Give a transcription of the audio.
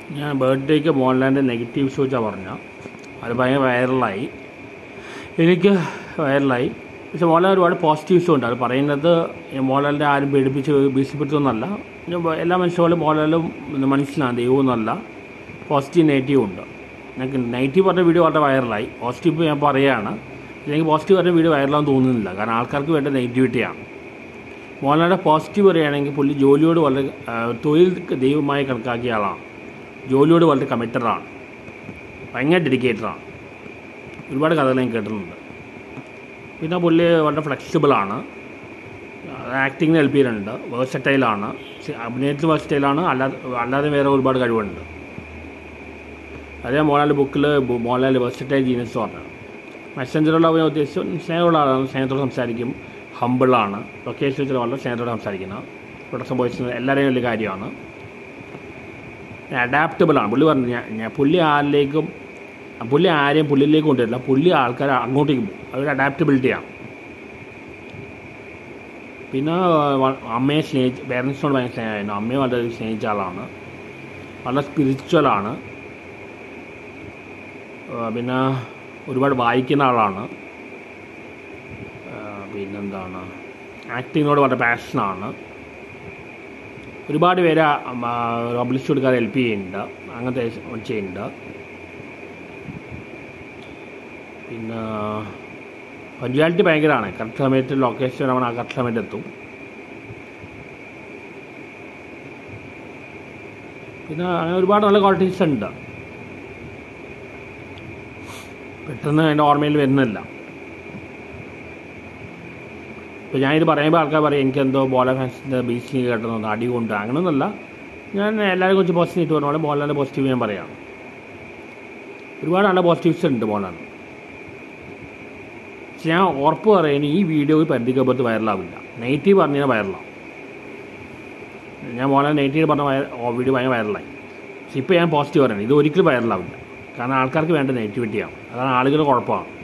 ഞാൻ ബർത്ത്ഡേക്ക് മോഹൻലാലിൻ്റെ നെഗറ്റീവ് ഷോച്ചാണ് പറഞ്ഞ അത് ഭയങ്കര വൈറലായി എനിക്ക് വൈറലായി പക്ഷെ മോഹൻലാൽ ഒരുപാട് പോസിറ്റീവ്സും ഉണ്ട് അത് പറയുന്നത് ഈ മോഹൻലാലിൻ്റെ ആരും പേടിപ്പിച്ച് ഭീഷണിപ്പെടുത്തുമെന്നല്ല ഞാൻ ബ- എല്ലാ മനുഷ്യരും മോഹൻലാലും മനുഷ്യനാണ് ദൈവവും എന്നല്ല പോസിറ്റീവ് നെഗറ്റീവ് ഉണ്ട് എനിക്ക് നെഗറ്റീവ് പറഞ്ഞ വീഡിയോ വളരെ വൈറലായി പോസിറ്റീവ് ഞാൻ പറയുകയാണ് അല്ലെങ്കിൽ പോസിറ്റീവ് പറഞ്ഞ വീഡിയോ വൈറലാണെന്ന് തോന്നുന്നില്ല കാരണം ആൾക്കാർക്ക് വേണ്ട നെഗറ്റിവിറ്റിയാണ് മോഹൻലാലിൻ്റെ പോസിറ്റീവ് പറയുകയാണെങ്കിൽ പുള്ളി ജോലിയോട് വളരെ ആ, തൊഴിൽ ദൈവമായി കണക്കാക്കിയ ആളാണ് ജോലിയോട് വളരെ കമ്മിറ്റഡാണ് ഭയങ്കര ഡെഡിക്കേറ്റഡാണ് ഒരുപാട് കഥകൾ ഞാൻ കേട്ടിട്ടുണ്ട് പിന്നെ പുള്ളി വളരെ ഫ്ലെക്സിബിളാണ് ആക്ടിങ്ങിന് ഹെൽപ്പ് ചെയ്യുന്നുണ്ട് വേഴ്സറ്റൈലാണ് അഭിനയത്തിൽ വേഴ്സറ്റൈലാണ് അല്ലാതെ അല്ലാതെ വേറെ ഒരുപാട് കഴിവുണ്ട് അതേ മോഹൻലാൽ ബുക്കിൽ മോഹൻലാൽ വേഴ്സറ്റൈൽ ജീനസ് പറഞ്ഞു മെസ്സഞ്ചറുള്ള അവനെ ഉദ്ദേശിച്ച് സ്നേഹമുള്ള ആളാണ് സ്നേഹത്തോട് സംസാരിക്കും ഹമ്പിളാണ് ലൊക്കേഷൻ വെച്ചാൽ വളരെ സ്നേഹത്തോടെ സംസാരിക്കുന്നത് ഇവിടെ സംഭവിച്ചത് എല്ലാവരെയും വലിയ കാര്യമാണ് അഡാപ്റ്റബിളാണ് പുള്ളി പറഞ്ഞു ഞാൻ ഞാൻ പുള്ളി ആരിലേക്കും പുള്ളി ആരെയും പുള്ളിയിലേക്ക് കൊണ്ടുവരില്ല പുള്ളി ആൾക്കാരെ അങ്ങോട്ടേക്ക് പോകും അതൊരു അഡാപ്റ്റബിലിറ്റിയാണ് പിന്നെ വ- അമ്മയെ സ്നേഹിച്ച് പേരൻസിനോട് ഭയങ്കര സ്നേഹമായിരുന്നു അമ്മയെ വളരെ സ്നേഹിച്ച ആളാണ് വളരെ സ്പിരിച്വലാണ് പിന്നെ ഒരുപാട് വായിക്കുന്ന ആളാണ് ആ, പിന്നെന്താണ് ആക്ടിങ്ങിനോട് വളരെ പാഷനാണ് ഒരുപാട് പേര് പബ്ലിഷ് കൊടുക്കാതെ ഹെൽപ്പ് ചെയ്യുന്നുണ്ട് അങ്ങനത്തെ ചെയ്യുന്നുണ്ട് പിന്നെ പഞ്ച്വാലിറ്റി ഭയങ്കരമാണ് കറക്റ്റ് സമയത്ത് ലൊക്കേഷൻ നമ്മൾ ആ കറക്റ്റ് സമയത്ത് എത്തും പിന്നെ അങ്ങനെ ഒരുപാട് നല്ല ക്വാളിറ്റീസ് ഉണ്ട് പെട്ടെന്ന് എൻ്റെ ഓർമ്മയിൽ വരുന്നില്ല ഇപ്പോൾ ഞാനിത് പറയുമ്പോൾ ആൾക്കാർ പറയും എനിക്കെന്തോ ബോല ഫാൻസിൻ്റെ ബീച്ചിങ് കേട്ടത് അടി കൊണ്ട് അങ്ങനെയൊന്നുമല്ല ഞാൻ എല്ലാവരും കുറച്ച് പോസിറ്റീവ് പറഞ്ഞ പോലെ മോഹൻലാലിൻ്റെ പോസിറ്റീവ് ഞാൻ പറയാം ഒരുപാട് നല്ല പോസിറ്റീവ്സ് ഉണ്ട് മോഹൻലാൽ പക്ഷെ ഞാൻ ഉറപ്പ് പറയുന്നത് ഈ വീഡിയോ പരിധിക്കപ്പുറത്ത് വൈറലാവില്ല നെഗറ്റീവ് പറഞ്ഞാൽ വൈറലാവും ഞാൻ മോഹൻലാൽ നെഗറ്റീവ് പറഞ്ഞ വൈറ- ഓ, വീഡിയോ ഭയങ്കര വൈറലായി പക്ഷെ ഇപ്പോൾ ഞാൻ പോസിറ്റീവ് പറയുന്നത് ഇത് ഒരിക്കലും വൈറലാവില്ല കാരണം ആൾക്കാർക്ക് വേണ്ട നെഗറ്റിവിറ്റിയാണ് അതാണ് ആളുകളുടെ കുഴപ്പമാണ്